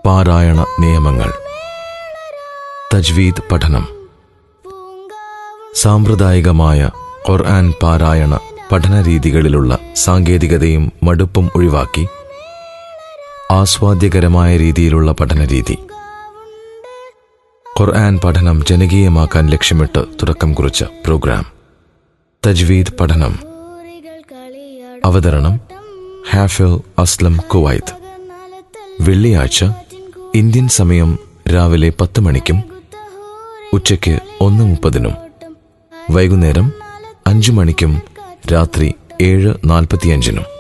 പാരായണ നിയമങ്ങൾ തജ്വീദ് പഠനം സാമ്പ്രദായികമായ ഖുർആൻ പാരായണ പഠന രീതികളിലുള്ള സാങ്കേതികതയും മടുപ്പും ഒഴിവാക്കി ആസ്വാദ്യകരമായ രീതിയിലുള്ള പഠനരീതി ഖുർആൻ പഠനം ജനകീയമാക്കാൻ ലക്ഷ്യമിട്ട് തുടക്കം കുറിച്ച പ്രോഗ്രാം തജ്വീദ് പഠനം അവതരണം ഹാഫിൽ അസ്ലം കുവൈത്ത് വെള്ളിയാഴ്ച ഇന്ത്യൻ സമയം രാവിലെ പത്ത് മണിക്കും ഉച്ചയ്ക്ക് ഒന്ന് മുപ്പതിനും വൈകുന്നേരം അഞ്ചു മണിക്കും രാത്രി ഏഴ് നാൽപ്പത്തിയഞ്ചിനും